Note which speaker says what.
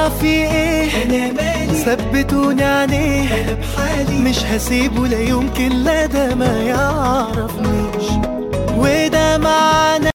Speaker 1: يا في ايه
Speaker 2: انا مالي
Speaker 1: ثبتوني عليه
Speaker 2: انا بحالي
Speaker 1: مش هسيبه لا يمكن لا ده ما يعرفنيش وده معنى